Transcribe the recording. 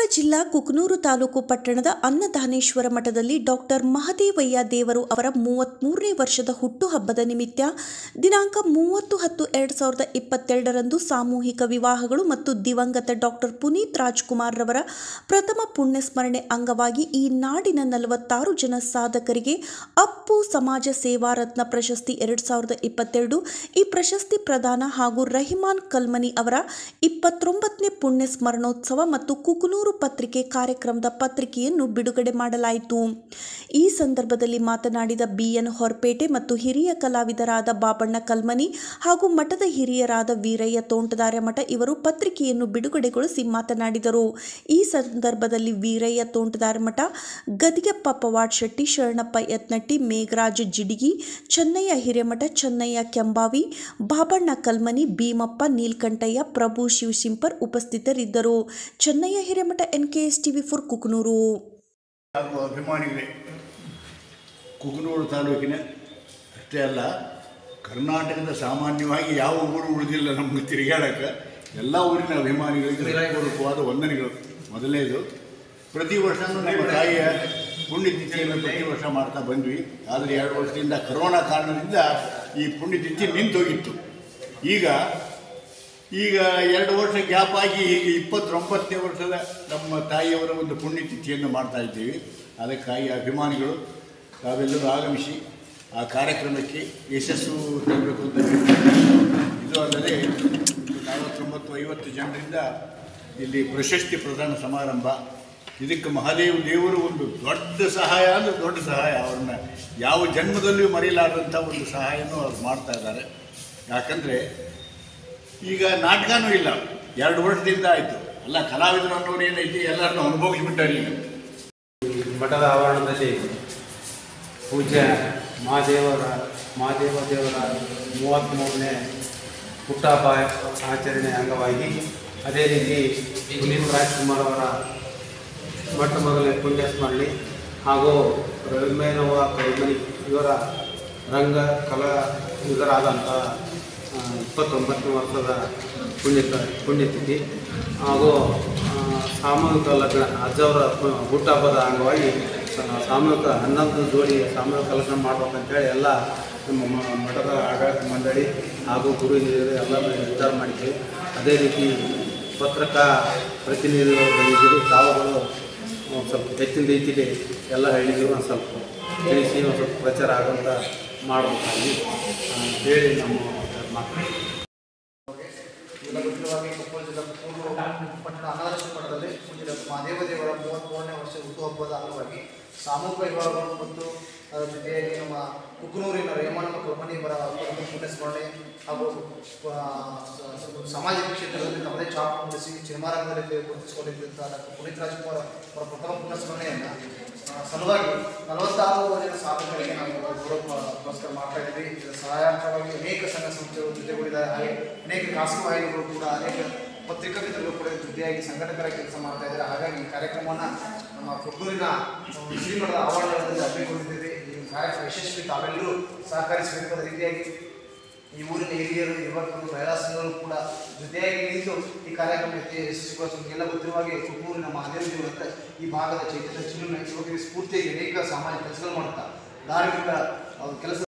ಜಿಲ್ಲಾ ಕುಕನೂರು ತಾಲೂಕು ಪಟ್ಟಣದ ಅನ್ನದಾನೇಶ್ವರ ಮಠದಲ್ಲಿ ಡಾಕ್ಟರ್ ಮಹದೇವಯ್ಯ ದೇವರು ಅವರ ಮೂವತ್ತ್ಮೂರನೇ ವರ್ಷದ ಹುಟ್ಟುಹಬ್ಬದ ನಿಮಿತ್ತ ದಿನಾಂಕ ಮೂವತ್ತು ಹತ್ತು ಎರಡು ಸಾವಿರದ ಇಪ್ಪತ್ತೆರಡರಂದು ಸಾಮೂಹಿಕ ವಿವಾಹಗಳು ಮತ್ತು ದಿವಂಗತ ಡಾಕ್ಟರ್ ಪುನೀತ್ ರಾಜ್ಕುಮಾರ್ ರವರ ಪ್ರಥಮ ಪುಣ್ಯಸ್ಮರಣೆ ಅಂಗವಾಗಿ ಈ ನಾಡಿನ ನಲವತ್ತಾರು ಜನ ಸಾಧಕರಿಗೆ ಅಪ್ಪು ಸಮಾಜ ಸೇವಾ ರತ್ನ ಪ್ರಶಸ್ತಿ ಎರಡು ಸಾವಿರದ ಇಪ್ಪತ್ತೆರಡು ಈ ಪ್ರಶಸ್ತಿ ಪ್ರದಾನ ಹಾಗೂ ರಹಿಮಾನ್ ಕಲ್ಮನಿ ಅವರ ಇಪ್ಪತ್ತೊಂಬತ್ತನೇ ಪುಣ್ಯ ಸ್ಮರಣೋತ್ಸವ ಮತ್ತು ಕುಕನೂರು ಪತ್ರಿಕೆ ಕಾರ್ಯಕ್ರಮದ ಪತ್ರಿಕೆಯನ್ನು ಬಿಡುಗಡೆ ಮಾಡಲಾಯಿತು ಈ ಸಂದರ್ಭದಲ್ಲಿ ಮಾತನಾಡಿದ ಬಿಎನ್ ಹೊರಪೇಟೆ ಮತ್ತು ಹಿರಿಯ ಕಲಾವಿದರಾದ ಬಾಬಣ್ಣ ಕಲ್ಮನಿ ಹಾಗೂ ಮಠದ ಹಿರಿಯರಾದ ವೀರಯ್ಯ ತೋಂಟದಾರ್ಯ ಮಠ ಇವರು ಪತ್ರಿಕೆಯನ್ನು ಬಿಡುಗಡೆಗೊಳಿಸಿ ಮಾತನಾಡಿದರು ಈ ಸಂದರ್ಭದಲ್ಲಿ ವೀರಯ್ಯ ತೋಂಟದಾರ್ಯ ಮಠ ಗದಿಗೆಪ್ಪ ಪವಾಡ್ ಶೆಟ್ಟಿ ಶರಣಪ್ಪ ಯತ್ನಟ್ಟಿ ಮೇಘರಾಜ್ ಜಿಡಿಗಿ ಚೆನ್ನಯ್ಯ ಹಿರೇಮಠ ಚೆನ್ನಯ್ಯ ಕೆಂಬಾವಿ ಬಾಬಣ್ಣ ಕಲ್ಮನಿ ಭೀಮಪ್ಪ ನೀಲ್ಕಂಠಯ್ಯ ಪ್ರಭು ಶಿವಶಿಂಪರ್ ಉಪಸ್ಥಿತರಿದ್ದರು Chennayya Hiremath NKS TV four Kukanur ಹಾಗೂ ಅಭಿಮಾನಿಗಳೇ ಕುಕನೂರು ತಾಲೂಕಿನ ಅಷ್ಟೇ ಅಲ್ಲ ಕರ್ನಾಟಕದ ಸಾಮಾನ್ಯವಾಗಿ ಯಾವ ಊರು ಉಳಿದಿಲ್ಲ ನಮಗೆ ತಿರುಗಾಡಕ್ಕೆ ಎಲ್ಲ ಊರಿನ ಅಭಿಮಾನಿಗಳಿಗೆ ಹೃತ್ಪೂರ್ವಕವಾದ ವಂದನೆಗಳು ಮೊದಲನೇದು ಪ್ರತಿ ವರ್ಷವೂ ನಮ್ಮ ತಾಯಿಯ ಪುಣ್ಯತಿಥಿಯನ್ನು ಪ್ರತಿ ವರ್ಷ ಮಾಡ್ತಾ ಬಂದ್ವಿ ಆದರೆ ಎರಡು ವರ್ಷದಿಂದ ಕರೋನಾ ಕಾರಣದಿಂದ ಈ ಪುಣ್ಯತಿಥಿ ನಿಂತೋಗಿತ್ತು ಈಗ ಈಗ ಎರಡು ವರ್ಷ ಗ್ಯಾಪ್ ಆಗಿ ಈಗ ಇಪ್ಪತ್ತೊಂಬತ್ತನೇ ವರ್ಷದ ನಮ್ಮ ತಾಯಿಯವರ ಒಂದು ಪುಣ್ಯತಿಥಿಯನ್ನು ಮಾಡ್ತಾ ಇದ್ದೀವಿ ಅದಕ್ಕಾಗಿ ಅಭಿಮಾನಿಗಳು ತಾವೆಲ್ಲರೂ ಆಗಮಿಸಿ ಆ ಕಾರ್ಯಕ್ರಮಕ್ಕೆ ಯಶಸ್ಸು ತರಬೇಕು ಅಂತ ಇದು ಅಲ್ಲದೆ ನಲವತ್ತೊಂಬತ್ತು ಐವತ್ತು ಜನರಿಂದ ಇಲ್ಲಿ ಪ್ರಶಸ್ತಿ ಪ್ರದಾನ ಸಮಾರಂಭ ಇದಕ್ಕೆ ಮಹಾದೇವ ದೇವರು ಒಂದು ದೊಡ್ಡ ಸಹಾಯ ಅಂದರೆ ದೊಡ್ಡ ಸಹಾಯ ಅವ್ರನ್ನ ಯಾವ ಜನ್ಮದಲ್ಲಿಯೂ ಮರೆಯಲಾರದಂಥ ಒಂದು ಸಹಾಯನೂ ಅವ್ರು ಮಾಡ್ತಾ ಇದ್ದಾರೆ ಯಾಕಂದರೆ ಈಗ ನಾಟಕನೂ ಇಲ್ಲ ಎರಡು ವರ್ಷದಿಂದ ಆಯಿತು ಅಲ್ಲ ಕಲಾವಿದರು ಅನ್ನೋರು ಏನೈತಿ ಎಲ್ಲರನ್ನೂ ಅನುಭವಿಸ್ಬಿಟ್ಟಾರೆ ಈಗ ಮಠದ ಆವರಣದಲ್ಲಿ ಪೂಜ್ಯ ಮಹಾದೇವರ ಮಹಾದೇವ ದೇವರ ಮೂವತ್ತ್ಮೂರನೇ ಹುಟ್ಟಹಬ್ಬ ಆಚರಣೆ ಅಂಗವಾಗಿ ಅದೇ ರೀತಿ ಪುನೀತ್ ರಾಜ್ಕುಮಾರ್ ಅವರ ಮೊಟ್ಟ ಮೊದಲನೇ ಪುಣ್ಯ ಸ್ಮರಣೆ ಹಾಗೂ ರವಿಮೇನವ ಕೈಮನಿ ಇವರ ರಂಗ ಕಲಾ ಇದರಾದಂಥ ಆ, ಇಪ್ಪತ್ತೊಂಬತ್ತನೇ ವರ್ಷದ ಪುಣ್ಯ ಪುಣ್ಯತಿಥಿ ಹಾಗೂ ಆ, ಸಾಮೂಹಿಕ ಲಗ್ನ ಅಜ್ಜವರ ಪು- ಹುಟ್ಟಹಬ್ಬದ ಅಂಗವಾಗಿ ಸಾ- ಸಾಮೂಹಿಕ ಹನ್ನೊಂದು ಜೋಡಿ ಸಾಮೂಹಿಕ ಲಗ್ನ ಮಾಡ್ಬೇಕಂತೇಳಿ ಎಲ್ಲ ನಮ್ಮ ಮ- ಮಠದ ಆಡಳಿತ ಮಂಡಳಿ ಹಾಗೂ ಗುರು ಹಿರಿಯರು ಎಲ್ಲರೂ ನಿರ್ಧಾರ ಮಾಡಿದ್ವಿ ಅದೇ ರೀತಿ ಪತ್ರಕಾ ಪ್ರತಿನಿಧಿಗಳು ಬಂದಿದ್ದೀರಿ ತಾವುಗಳು ಒಂದು ಸ್ವಲ್ಪ ಹೆಚ್ಚಿನ ರೀತಿಯಲ್ಲಿ ಎಲ್ಲ ಹೇಳಿದ್ರು ಒಂದು ಸ್ವಲ್ಪ ತಿಳಿಸಿ ಒಂದು ಸ್ವಲ್ಪ ಪ್ರಚಾರ ಆಗುವಂಥ ಮಾಡಬೇಕಾಗಿ ಹೇಳಿ ನಮ್ಮ ಮಾತು ಎಲ್ಲ ಗೊತ್ತಿರುವಾಗೆ ಕೊಪ್ಪಳ ಜಿಲ್ಲಾ ಪೂರ್ವ ಪಟ್ಟಣ ಅನಾಥಾಶ್ರಮ ಮಠದಲ್ಲಿ ಪೂಜ್ಯ ಮಹಾದೇವ ದೇವರ ಮೂವತ್ತ್ಮೂರನೇ ವರ್ಷ ಹುಟ್ಟುಹಬ್ಬದ ಅಂಗವಾಗಿ ಸಾಮೂಹಿಕ ವಿವಾಹಗಳು ಮತ್ತು ಅದರ ಜೊತೆಯಾಗಿ ನಮ್ಮ ಕುಕನೂರಿನ ರೇಮಣ್ಣ ಕಲ್ಪನಿ ಅವರ ಒಂದು ಪುಣ್ಯ ಸ್ಮರಣೆ ಹಾಗೂ ಆ, ಸ- ಸಾಮಾಜಿಕ ಕ್ಷೇತ್ರದಲ್ಲಿ ತಮ್ಮದೇ ಛಾಪು ಮೂಡಿಸಿ ಸಿನಿಮಾರಂಗದಲ್ಲಿ ಗುರುತಿಸಿಕೊಂಡಿದ್ದಂಥ ಡಾಕ್ಟರ್ ಪುನೀತ್ ರಾಜ್ಕುಮಾರ್ ಅವರ ಪ್ರಥಮ ಪುಣ್ಯ ಸ್ಮರಣೆಯನ್ನು ಆ, ಸಲುವಾಗಿ ನಲವತ್ತಾರು ಜನ ಸಾಧಕರಿಗೆ ನಾವು ಗೌರವ ಪುರಸ್ಕಾರ ಮಾಡ್ತಾ ಇದ್ದೀವಿ ಇದರ ಸಹಾಯಕವಾಗಿ ಅನೇಕ ಸಂಘ ಸಂಸ್ಥೆಗಳು ಜೊತೆಗೂಡಿದ್ದಾರೆ ಹಾಗೆ ಅನೇಕ ಖಾಸಗಿ ವಾಹಿನಿಗಳು ಕೂಡ ಅನೇಕ ಪತ್ರಿಕಾ ಮಿತ್ರರು ಕೂಡ ಜೊತೆಯಾಗಿ ಸಂಘಟಕರ ಕೆಲಸ ಮಾಡ್ತಾ ಇದ್ದಾರೆ ಹಾಗಾಗಿ ಈ ಕಾರ್ಯಕ್ರಮವನ್ನು ನಮ್ಮ ಕೊಟ್ಟೂರಿನ ಶ್ರೀಮಠದ ಆವರಣದಲ್ಲಿ ಹಮ್ಮಿಕೊಂಡಿದ್ದೇವೆ ಈ ಕಾರ್ಯಕ್ರಮ ಯಶಸ್ವಿ ತಾವೆಲ್ಲರೂ ಸಹಕರಿಸಬೇಕು ಅದೇ ರೀತಿಯಾಗಿ ಈ ಊರಿನ ಹಿರಿಯರು ಯುವಕರು ಮಹಿಳಾ ಸಂಘಗಳು ಕೂಡ ಜೊತೆಯಾಗಿ ನಿಂತು ಈ ಕಾರ್ಯಕ್ರಮ ಯಶಸ್ವಿಗೊಳಿಸಬೇಕು ಎಲ್ಲ ಗೊತ್ತಿರುವ ಹಾಗೆ ಕುಟೂರಿನ ಮಹಾದೇವ ದೇವರು ಅಂದರೆ ಈ ಭಾಗದ ಚೈತನ್ಯ ಚಿನ್ನ ಯುವಕರಿಗೆ ಸ್ಫೂರ್ತಿಯಾಗಿ ಅನೇಕ ಸಾಮಾಜಿಕ ಕೆಲಸಗಳು ಮಾಡ್ತಾ ಧಾರ್ಮಿಕ ಅವ್ರ ಕೆಲಸ